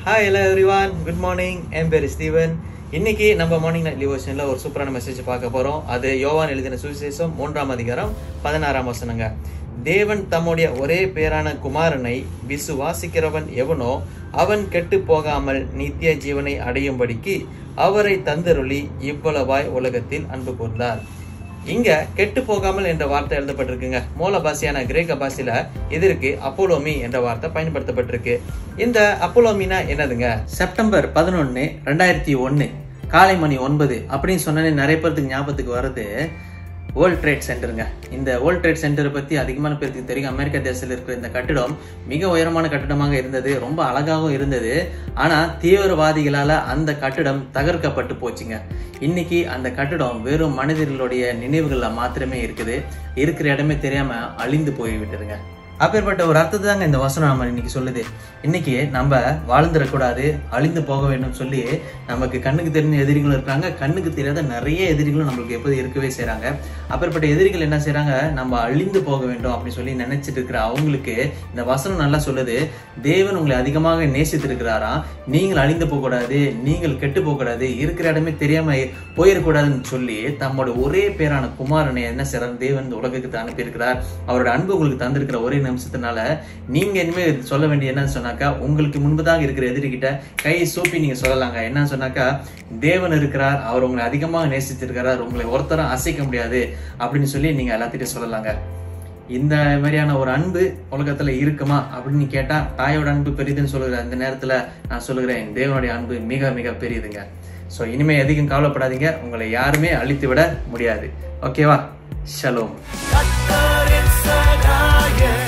hi hello everyone good morning என் பேர் Steven இன்னைக்கு நம்ம மார்னிங் நைட் டிவோஷனில் ஒரு சூப்பரான மெசேஜ் பார்க்க போகிறோம் அது யோவான் எழுதின சுவிசேஷம் மூன்றாம் அதிகாரம் பதினாறாம் வசனங்க தேவன் தம்முடைய ஒரே பேரான குமாரனை விசுவாசிக்கிறவன் எவனோ அவன் கெட்டு போகாமல் நித்திய ஜீவனை அடையும்படிக்கு அவரை தந்தருளி இவ்வளவாய் உலகத்தில் அன்பு கூர்ந்தார் இங்க கெட்டு போகாமல் என்ற வார்த்தை எழுதப்பட்டிருக்குங்க மூல பாஷையான கிரேக்க பாஷையில இதற்கு அப்போலோமி என்ற வார்த்தை பயன்படுத்தப்பட்டிருக்கு இந்த அப்போலோமினா என்னதுங்க செப்டம்பர் பதினொன்னு ரெண்டாயிரத்தி ஒன்னு காலை மணி ஒன்பது அப்படின்னு சொன்னே நிறைய பேருக்கு ஞாபகத்துக்கு வர்றது வேர்ல்ட் ட்ரேட் சென்டருங்க இந்த வேர்ல்ட் ட்ரேட் சென்டரை பற்றி அதிகமான பேருக்கு தெரியும் அமெரிக்க தேசத்தில் இருக்கிற இந்த கட்டிடம் மிக உயரமான கட்டிடமாக இருந்தது ரொம்ப அழகாகவும் இருந்தது ஆனால் தீவிரவாதிகளால் அந்த கட்டிடம் தகர்க்கப்பட்டு போச்சுங்க இன்னைக்கு அந்த கட்டிடம் வெறும் மனிதர்களுடைய நினைவுகளில் மாத்திரமே இருக்குது இருக்கிற இடமே தெரியாமல் அழிந்து போய் விட்டதுங்க அப்பேற்பட்ட ஒரு அர்த்தத்தை தாங்க இந்த வசனம் நம்ம இன்னைக்கு சொல்லுது இன்னைக்கு நம்ம வாழ்ந்துடக்கூடாது அழிந்து போக வேண்டும் சொல்லி நமக்கு கண்ணுக்கு தெரிஞ்ச எதிரிகளும் இருக்காங்க கண்ணுக்கு தெரியாத நிறைய எதிரிகளும் நம்மளுக்கு எப்போது இருக்கவே செய்றாங்க அப்பேற்பட்ட எதிரிகள் என்ன செய்றாங்க நம்ம அழிந்து போக வேண்டும் அப்படின்னு சொல்லி நினைச்சிட்டு இருக்கிற அவங்களுக்கு இந்த வசனம் நல்லா சொல்லுது தேவன் உங்களை அதிகமாக நேசித்திருக்கிறாராம் நீங்கள் அழிந்து போகக்கூடாது நீங்கள் கெட்டு போகக்கூடாது இருக்கிற இடமே தெரியாம போயிடக்கூடாதுன்னு சொல்லி தம்மோட ஒரே பேரான குமாரனை என்ன செய்றார் தேவன் இந்த உலகத்துக்கு அனுப்பியிருக்கிறார் அவரோட அன்பு உங்களுக்கு தந்திருக்கிற ஒரே நிமிஷத்தினால நீங்க இனிமே சொல்ல வேண்டிய என்னன்னு சொன்னாக்கா உங்களுக்கு முன்பதாக இருக்கிற எதிரிகிட்ட கையை சூப்பி நீங்க சொல்லலாங்க என்னன்னு சொன்னாக்கா தேவன் இருக்கிறார் அவர் உங்களை அதிகமாக நேசித்திருக்கிறார் உங்களை ஒருத்தரும் அசைக்க முடியாது அப்படின்னு சொல்லி நீங்க எல்லாத்திட்டையும் சொல்லலாங்க இந்த மாதிரியான ஒரு அன்பு உலகத்துல இருக்குமா அப்படின்னு கேட்டா தாயோட அன்பு பெரியதுன்னு சொல்லுகிற அந்த நேரத்துல நான் சொல்லுகிறேன் தேவனுடைய அன்பு மிக மிக பெரியதுங்க ஸோ இனிமே எதுக்கும் கவலைப்படாதீங்க உங்களை யாருமே அழித்து விட முடியாது ஓகேவா ஷலோம் கத்தரின் சகாயம்